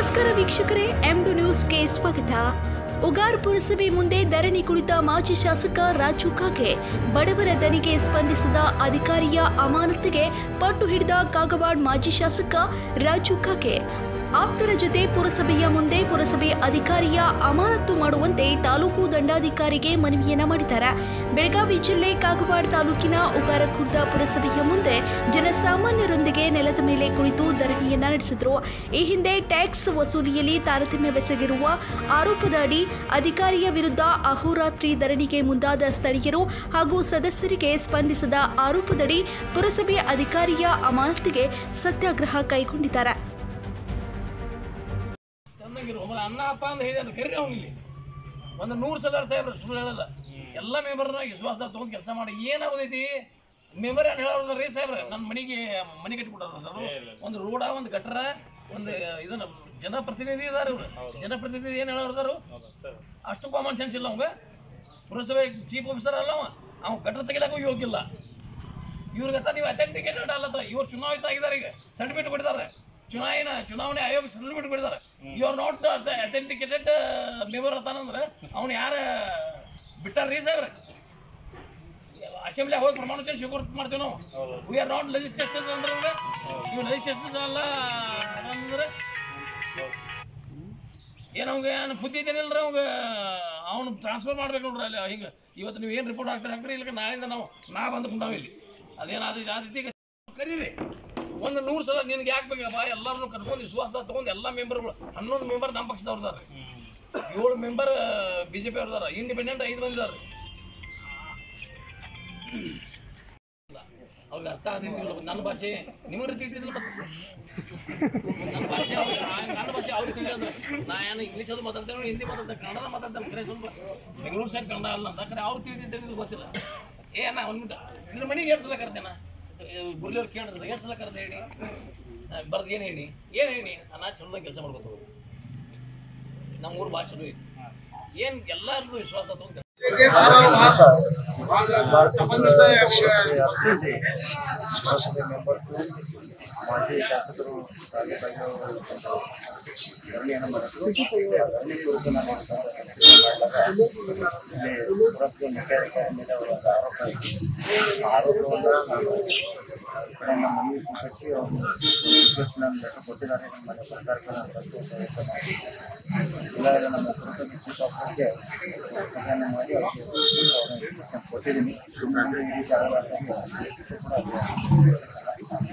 ನಮಸ್ಕಾರ ವೀಕ್ಷಕರೇ M to ನ್ಯೂಸ್ಗೆ ಸ್ವಾಗತ ಉಗಾರ್ ಪುರಸಭೆ ಮುಂದೆ ಧರಣಿ ಕುಳಿತ ಮಾಜಿ ಶಾಸಕ ರಾಜು ಕಾಗೆ ಬಡವರ ದನಿಗೆ ಸ್ಪಂದಿಸಿದ ಅಧಿಕಾರಿಯ ಅಮಾನತಿಗೆ ಪಟ್ಟು ಹಿಡಿದ ಕಾಗವಾಡ್ ಮಾಜಿ ಶಾಸಕ ರಾಜು ಕಾಗೆ ಆಪ್ತರ ಜೊತೆ ಪುರಸಭೆಯ ಮುಂದೆ ಪುರಸಭೆ ಅಧಿಕಾರಿಯ ಅಮಾನತು ಮಾಡುವಂತೆ ತಾಲೂಕು ದಂಡಾಧಿಕಾರಿಗೆ ಮನವಿಯನ್ನ ಮಾಡಿದ್ದಾರೆ ಬೆಳಗಾವಿ ಜಿಲ್ಲೆ ಕಾಗವಾಡ ತಾಲೂಕಿನ ಉಗಾರಖುರ್ದ ಪುರಸಭೆಯ ಮುಂದೆ ಜನಸಾಮಾನ್ಯರೊಂದಿಗೆ ನೆಲದ ಮೇಲೆ ಕುಳಿತು ಧರಣಿಯನ್ನ ನಡೆಸಿದ್ರು ಈ ಹಿಂದೆ ಟ್ಯಾಕ್ಸ್ ವಸೂಲಿಯಲ್ಲಿ ತಾರತಮ್ಯವೆಸಗಿರುವ ಆರೋಪದ ಅಡಿ ಅಧಿಕಾರಿಯ ವಿರುದ್ಧ ಅಹೋರಾತ್ರಿ ಧರಣಿಗೆ ಮುಂದಾದ ಸ್ಥಳೀಯರು ಹಾಗೂ ಸದಸ್ಯರಿಗೆ ಸ್ಪಂದಿಸದ ಆರೋಪದಡಿ ಪುರಸಭೆ ಅಧಿಕಾರಿಯ ಅಮಾನತಿಗೆ ಸತ್ಯಾಗ್ರಹ ಕೈಗೊಂಡಿದ್ದಾರೆ ಚೆನ್ನಾಗಿರು ಒಬ್ಬ ಅನ್ನ ಅಪ್ಪ ಅಂತ ಹೇಳಿದ್ರೆ ಕರೀರಿ ಅವ್ನಿಗೆ ಒಂದು ನೂರು ಸಲ ಸಾಹೇಬ್ರ ಸುಳ್ಳು ಹೇಳಲ್ಲ ಎಲ್ಲ ಮೆಂಬರ್ನ ವಿಶ್ವಾಸ ತೊಗೊಂಡು ಕೆಲಸ ಮಾಡಿ ಏನಾಗೋದೈತಿ ಮೆಂಬರ್ ಏನು ಹೇಳೋದ್ರ ರೀ ಸಾಹೇಬ್ರ ನನ್ನ ಮನೆಗೆ ಮನೆ ಕಟ್ಟಿಬಿಟ್ಟಾರ ಸರ್ ಒಂದು ರೋಡ ಒಂದು ಗಟ್ರ ಒಂದು ಇದನ್ನ ಜನಪ್ರತಿನಿಧಿ ಇದಾರೆ ಇವ್ರು ಜನಪ್ರತಿನಿಧಿ ಏನು ಹೇಳೋರ್ದಾರು ಅಷ್ಟು ಕಾಮನ್ ಸೆನ್ಸ್ ಇಲ್ಲ ಅವಂಗ ಪುರಸಭೆ ಚೀಫ್ ಆಫೀಸರ್ ಅಲ್ಲ ಅವ ಅವ ಗಟ್ರ ತೆಗಿಲಾಕ ಯೋಗಿಲ್ಲ ಇವ್ರಿಗತ್ತ ನೀವು ಅಥೆಂಟಿಕೇಟೆಡ್ ಅಲ್ಲತ್ತ ಇವ್ರು ಚುನಾಯಿತ ಆಗಿದ್ದಾರೆ ಈಗ ಸರ್ಟಿಫಿಕೇಟ್ ಕೊಟ್ಟಿದ್ದಾರೆ ಚುನಾವಣೆ ಚುನಾವಣೆ ಆಯೋಗ ಸರ್ಟಿಫಿಕೇಟ್ ಕೊಟ್ಟಿದ್ದಾರೆ you are not authenticated member ಅತ್ತಾನಂದ್ರೆ ಅವ್ನು ಯಾರ ಬಿಟ್ಟಾರ್ರಿ ಸಾಹೇಬ್ರೆ ಅಸೆಂಬ್ಲಿ ಹೋಗಿ ಪ್ರಮಾಣ ವಚನ ಸ್ವೀಕಾರ ಮಾಡ್ತೀವಿ ನಾವು ವಿ ಆರ್ ನಾಟ್ ಲೆಜಿಸ್ಲೇಷನ್ ಅಂದ್ರೆ ಇವು ಲೆಜಿಸ್ಲೇಷನ್ ಅಲ್ಲ ಅಂದ್ರೆ ಏನು ಅವಂಗ ಏನು ಬುದ್ಧಿ ಇದ್ದೇನಿಲ್ರಿ ಅವಂಗ ಅವನು ಟ್ರಾನ್ಸ್ಫರ್ ಮಾಡ್ಬೇಕು ನೋಡ್ರಿ ಅಲ್ಲಿ ಹಿಂಗೆ ಇವತ್ತು ನೀವು ಏನು ರಿಪೋರ್ಟ್ ಹಾಕ್ತಾರೆ ಹಾಕ್ರಿ ಇಲ್ಲ ನಾಳೆಯಿಂದ ನಾವು ನಾ ಬಂದ್ಕೊಂಡಾವ ಇಲ್ಲಿ ಅದೇನಾದ ಆ ರೀತಿ ಕರೀರಿ ಒಂದು ನೂರು ಸಲ ನಿನ್ಗೆ ಯಾಕೆ ಬೇಕಪ್ಪ ಎಲ್ಲರನ್ನು ಕರ್ಕೊಂಡು ವಿಶ್ವಾಸ ತೊಗೊಂಡು ಎಲ್ಲ ಮೆಂಬರ್ಗಳು ಹನ್ನೊಂದು ಮೆಂಬರ್ ನಮ್ಮ ಪಕ್ಷದವ್ರದಾರ ಏಳು ಮೆಂಬರ್ ಬಿ ಜೆ ಪಿ ಅವ್ರದಾರ ಇಂಡಿಪೆಂಡೆಂಟ್ ಐದು ಮಂದಿ ಇದಾರೆ ಅವ್ರಿಗೆ ಅರ್ಥ ಆಗ್ತಿದ್ದಿಲ್ಲ ನನ್ನ ಭಾಷೆ ನಿಮ್ಮ ರೀತಿ ಇದ್ದಿದ್ದಿಲ್ಲ ಮತ್ತೆ. ನನ್ನ ಭಾಷೆ ಅವ್ರಿಗೆ ಆ- ನನ್ನ ಭಾಷೆ ಅವ್ರಿಗೆ ತಿಳಿಯೋದು ನಾ ಏನು ಇಂಗ್ಲೀಷ್ ಅದು ಮಾತಾಡ್ತೇನೆ ಹಿಂದಿ ಮಾತಾಡ್ತೇನೆ ಕನ್ನಡ ಮಾತಾಡ್ತೇನೆ ಕರೆ ಸ್ವಲ್ಪ ಬೆಂಗಳೂರು ಸೈಡ್ ಕನ್ನಡ ಅಲ್ಲ ಅಂತ ಕರೆ ಅವ್ರು ತಿಳಿದಿದ್ದೇನೆ ಗೊತ್ತಿಲ್ಲ ಏನ ಒಂದು ಮಿನಿಟ್ ನಿನ್ನ ಮನೆಗೆ ಎರಡು ಸಲ ಕರ್ದೇನ ಗುರ್ಲಿಯವ್ರು ಕೇಳಿದ್ರೆ ಎರಡು ಸಲ ಕರೆದು ಹೇಳಿ ಬರ್ದು ಏನು ಹೇಳಿ ಏನು ಹೇಳಿ ನಾ ಚಲೋ ಕೆಲಸ ಮಾಡ್ಕೊತ ನಮ್ಮ ಊರು ಭಾಳ ಚಲೋ ಐತಿ ಏನು ಎಲ್ಲರಿಗೂ ವಿಶ್ವಾಸ ತಗೊಂಡು ಪುರಸಭೆ ಮೆಂಬರ್ಗಳು ಮಾಜಿ ಶಾಸಕರು ರಾಜಕಾರಣಿಗಳು ಧರಣಿಯನ್ನು ಮಾಡಿದ್ರು ಧರಣಿ ಕುರಿತು ನಾನು ಮಾಡಲಾಗ ಇಲ್ಲಿ ಪುರಸಭೆ ಮುಖ್ಯಾಧಿಕಾರಿ ಮೇಲೆ ಅವರ ಒಂದು ಆರೋಪ ಇದೆ ಆ ಆರೋಪವನ್ನು ನಾನು ಈ ಕಡೆ ನಮ್ಮ ಮನವಿ ಕಟ್ಟಿ ಅವರು ನನ್ನ ಲೆಟರ್ ಕೊಟ್ಟಿದ್ದಾರೆ ನಮ್ಮ ಮನೆ ಸರ್ಕಾರಕ್ಕೆ ನಾನು ಪ್ರಸ್ತುತ ವ್ಯಕ್ತ ಮಾಡಿ ಈಗಾಗಲೇ ನಮ್ಮ ಪುರಸಭೆ ಚೀಫ್ ಆಫೀಸರ್ಗೆ ಪ್ರಕರಣ ಮಾಡಿ ಅವರಿಗೆ ಅವ್ರನ್ನ ಕೊಟ್ಟಿದ್ದೀನಿ ಅಂದರೆ ಈ ರೀತಿ ಆಗಬಾರ್ದು ಅಂತ ಕೂಡ ಅದು